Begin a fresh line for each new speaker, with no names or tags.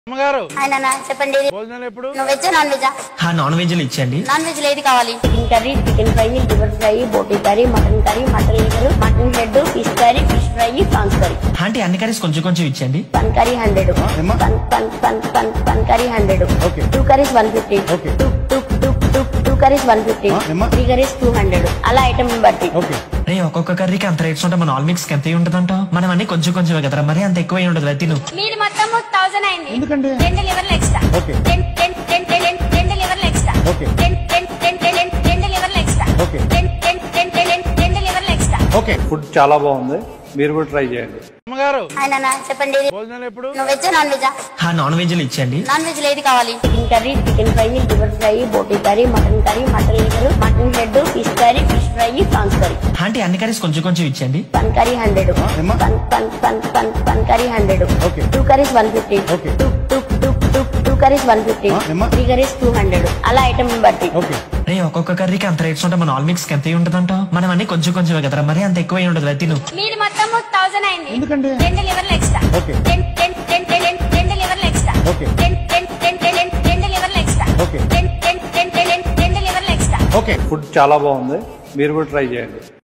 అమ్మగారు
ఆయన చెప్పండి
భోజనాలు ఎప్పుడు
నువ్వు వెజ్ నాన్ వెజ్
ఆ నాన్ వెజ్లు ఇచ్చండి
నాన్ వెజ్ ఏది కావాలి
chicken curry chicken fry liver fry boti curry mutton curry mutton liver mutton head fish curry fish fry prawns curry
aunty అన్ని కర్రీస్ కొంచెం కొంచెం ఇచ్చండి
పన్ కర్రీ హండ్రెడ్
ఏమ్మా?
పన్ పన్ పన్ పన్ పన్ curry hundred
Okay.
Two curries one fifty
Okay.
Two two two two two curries one fifty
ఆ, ఏమ్మా?
త్రీ కర్రీస్ టూ హండ్రెడ్ అలా ఐటమ్ బట్టి
ఓకే
రే ఒక్కొక్క కర్రీకి అంత రేట్స్ ఉంటే మన ఆల్ మిక్స్ ఎంత ఉంటదంట మనం అన్ని కొంచెం కొంచెం కదరా మరి అంత ఎక్కువ ఉండదు తిను
మీది మొత్తం థౌసండ్ అయింది
ఎందుకండి?
రెండు లివర్లు ఎక్స్ట్రా
ఓకే.
రెండు రెండు రెండు రెండు రెండు లివర్లు ఎక్స్ట్రా
ఓకే.
రెండు రెండు రెండు రెండు రెండు లివర్లు ఎక్స్ట్రా
ఓకే.
రెండు రెండు రెండు రెండు రెండు లివర్లు ఎక్స్ట్రా
ఓకే
ఫుడ్ చాలా బాగుంది మీరు కూడా ట్రై చేయండి
అమ్మగారు
ఆయన చెప్పండి
భోజనాలు ఎప్పుడు
నువ్వు వెజ్ నాన్ వెజ్
ఆ నాన్ వెజ్లు ఇచ్చండి
నాన్ వెజ్ ఏది కావాలి
chicken curry chicken fry liver fry boti curry mutton curry mutton liver mutton head fish curry fish fry prawns curry
aunty అన్ని కర్రీస్ కొంచెం కొంచెం ఇచ్చండి
పన్ కర్రీ హండ్రెడ్
ఏమ్మా?
పన్ పన్ పన్ పన్ పన్ curry hundred
Okay.
Two curries one fifty
Okay.
Two two two two two curries one fifty
ఆ, ఏమ్మా?
త్రీ కర్రీస్ టూ హండ్రెడ్ అలా ఐటమ్ బట్టి
ఓకే
రే ఒక్కొక్క కర్రీకి అంత రేట్స్ ఉంటే మన ఆల్ మిక్స్ ఎంత ఉంటదంట మనం అన్ని కొంచెం కొంచెం కదరా మరి అంత ఎక్కువ ఉండదు తిను
మీది మొత్తం థౌసండ్ అయింది
ఎందుకండి?
రెండు లివర్లు ఎక్స్ట్రా
ఓకే.
రెండు రెండు రెండు రెండు రెండు లివర్లు ఎక్స్ట్రా
ఓకే.
రెండు రెండు రెండు రెండు రెండు లివర్లు ఎక్స్ట్రా
ఓకే.
రెండు రెండు రెండు రెండు రెండు లివర్లు ఎక్స్ట్రా
ఓకే
ఫుడ్ చాలా బాగుంది మీరు కూడా ట్రై చేయండి